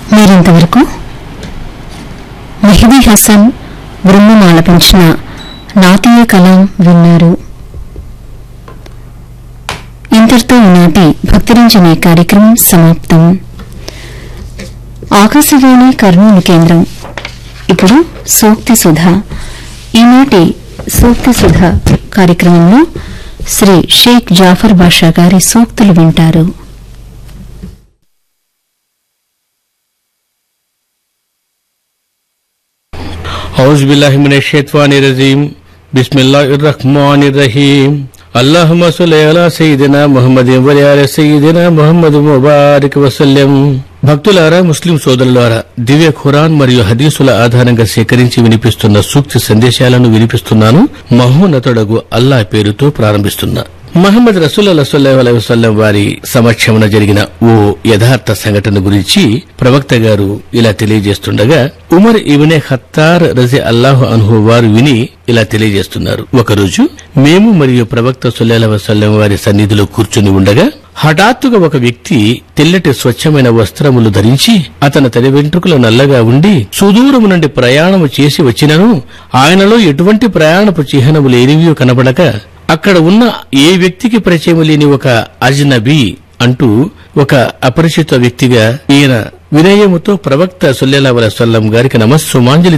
మీరింతవరకు మెహదీ హసన్ బృందం ఆలపించిన నాతీయ కలాం విన్నారు ఇంతటితో ఈనాటి భక్తిరించనే కార్యక్రమం సమాప్తం ఆకాశవాణి కర్నూలు కేంద్రం ఇప్పుడు సూక్తి సుధ ఈనాటి సూక్తి సుధ కార్యక్రమంలో శ్రీ షేక్ జాఫర్ బాషా గారి సూక్తులు వింటారు أعوذ بالله من الشيطان الرجيم بسم الله الرحمن الرحيم اللهم صل على سيدنا محمد وعلى آل سيدنا محمد ముబారక్ వసల్లం భక్తులారా ముస్లిం సోదరులారా దివ్య ఖురాన్ మరియు హదీసుల ఆధారంగా సేకరించి వినిపిస్తున్న సూక్తి సందేశాలను వినిపిస్తున్నాను మహోన్నతుడగు అల్లా పేరుతో ప్రారంభిస్తున్నా మహమ్మద్ రసూల్ సల్లల్లాహు వసల్లం వారి సమక్షమున జరిగిన ఓ యథార్థ సంఘటన గురించి ప్రవక్త గారు ఇలా తెలియజేస్తుండగా ఉమర్ ఇబనే ఖత్తార్ రజి అల్లాహు అన్హు వారు విని ఇలా తెలియజేస్తున్నారు ఒకరోజు మేము మరియు ప్రవక్త సల్లల్లాహు వసల్లం వారి సన్నిధిలో కూర్చుని ఉండగా హఠాత్తుగా ఒక వ్యక్తి తెల్లటి స్వచ్ఛమైన వస్త్రములు ధరించి అతని తల వెంట్రుకలు నల్లగా ఉండి సుదూరము నుండి ప్రయాణము చేసి వచ్చినను ఆయనలో ఎటువంటి ప్రయాణపు చిహ్నములు ఏనివియో కనబడక అక్కడ ఉన్న ఏ వ్యక్తికి పరిచయం లేని ఒక అజ్నబీ అంటూ ఒక అపరిచిత వ్యక్తిగా ఈయన వినయముతో ప్రవక్త సుల్లేలా వసల్లం గారికి నమస్సుమాంజలి